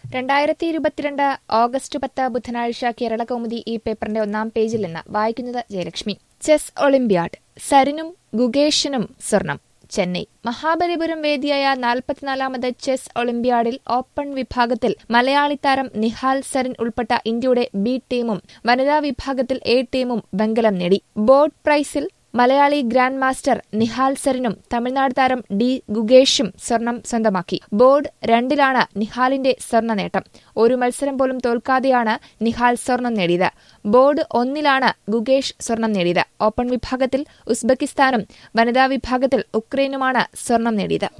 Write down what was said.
രണ്ടായിരത്തി ഇരുപത്തിരണ്ട് ഓഗസ്റ്റ് പത്ത് ബുധനാഴ്ച കേരള കൗമുദി ഈ പേപ്പറിന്റെ ഒന്നാം പേജിൽ നിന്ന് വായിക്കുന്നത് ജയലക്ഷ്മി ചെസ് ഒളിമ്പ്യാഡ് സരിനും ഗുഗേഷിനും സ്വർണം ചെന്നൈ മഹാബലിപുരം വേദിയായ നാൽപ്പത്തിനാലാമത് ചെസ് ഒളിമ്പ്യാഡിൽ ഓപ്പൺ വിഭാഗത്തിൽ മലയാളി താരം നിഹാൽ സരിൻ ഉൾപ്പെട്ട ഇന്ത്യയുടെ ബി ടീമും വനിതാ വിഭാഗത്തിൽ എ ടീമും വെങ്കലം നേടി ബോർഡ് പ്രൈസിൽ മലയാളി ഗ്രാൻഡ് മാസ്റ്റർ നിഹാൽ സരിനും തമിഴ്നാട് താരം ഡി ഗുഗേഷും സ്വർണം സ്വന്തമാക്കി ബോർഡ് രണ്ടിലാണ് നിഹാലിന്റെ സ്വർണ്ണ നേട്ടം ഒരു മത്സരം പോലും തോൽക്കാതെയാണ് നിഹാൽ സ്വർണം നേടിയത് ബോർഡ് ഒന്നിലാണ് ഗുഗേഷ് സ്വർണം നേടിയത് ഓപ്പൺ വിഭാഗത്തിൽ ഉസ്ബെക്കിസ്ഥാനും വനിതാ വിഭാഗത്തിൽ ഉക്രൈനുമാണ് സ്വർണം നേടിയത്